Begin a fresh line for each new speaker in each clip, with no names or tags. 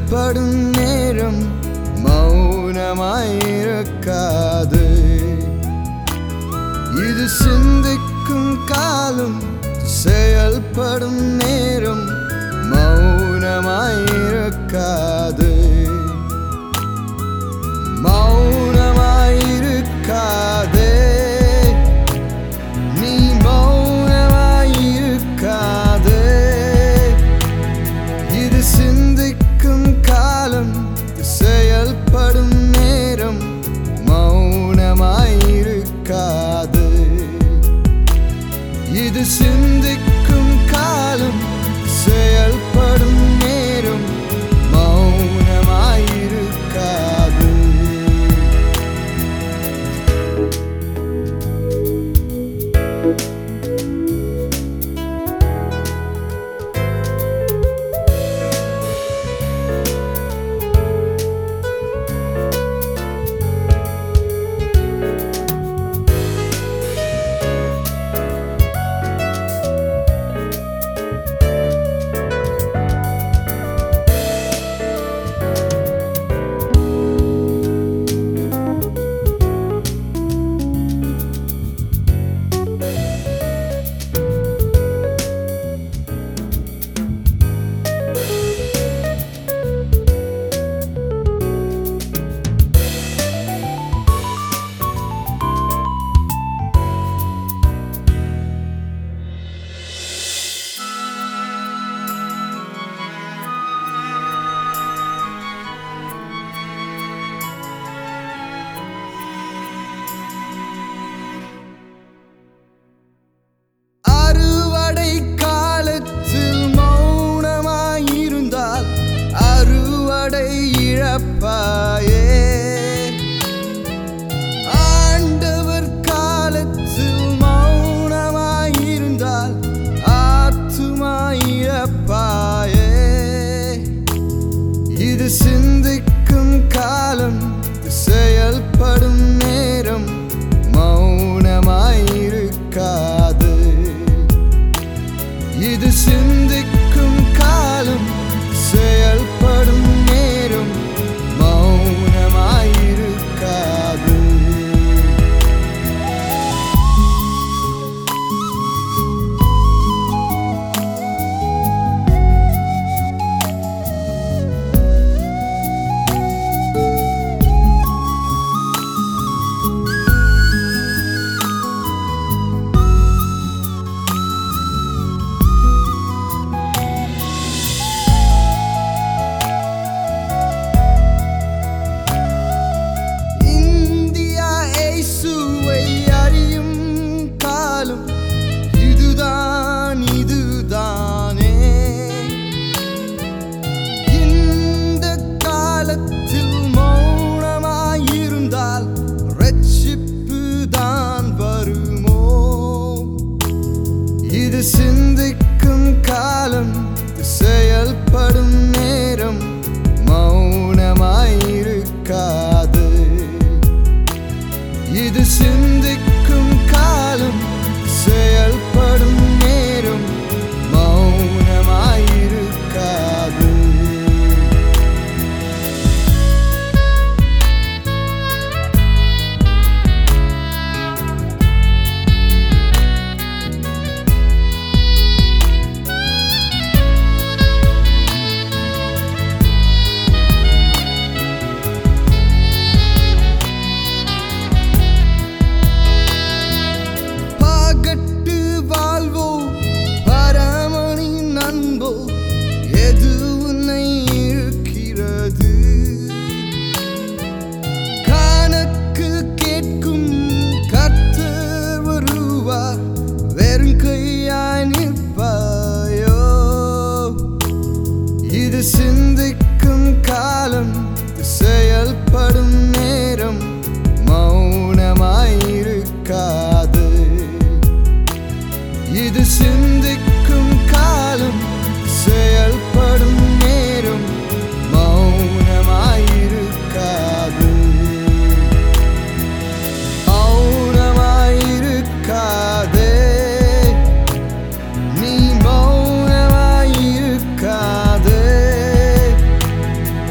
செயல்படும் நேரம் மௌனமாயிருக்காது இது சிந்திக்கும் காலம் செயல்படும் நேரம் மௌனமாயிருக்காது மௌனமாயிருக்காதே நீ மௌனமாயிருக்காதே இது சிந்திக்கும் காலம் செயல்படும் நேரம் மௌனமாயிருக்காது இது சிந்திக்கும் காலம் செயல்படும் நேரம் மௌனமாயிருக்காது அறுவடை காலத்தில் மௌனமாயிருந்தால் அறுவடை இழப்பாயே ஆண்டவர் காலத்தில் மௌனமாயிருந்தால் ஆத்துமா இழப்பாயே இது சிந்திக்கும் காலம் செயல்படும் நேரம் மௌனமாயிருக்காது இது சிந்திக்கும் காலம் செயல்படும் நேரம் மௌனமாயிருக்காது இந்தியா இயேசுவை அறியும் காலம் இதுதான் இதுதானே இந்த காலத்தில் மௌனமாயிருந்தால் ரட்சிப்பு தான் வருமோ இது சிந்திக்கும் காலம் செயல்படும் நேரம் மௌனமாயிருக்காது இது சிந்திக்கும் காலம் செயல்படும் நேரம் மௌனமாயிருக்காது பகட்டு வாழ்வோ பரமனின் அன்போ எது உன்னை இருக்கிறது கணக்கு கேட்கும் கர்த்தர் வருவார் வெறும் கையாய் நிற்பாயோ இது சிந்திக்கும் காலம் செயல்படும் நேரம் மௌனமாயிருக்காது இது சிந்திக்கும் காலம் செயல்படும் நேரம் மௌனமாயிருக்காது மௌனமாயிருக்காதே நீ மௌனமாயிருக்காதே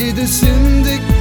இது சிந்திக்க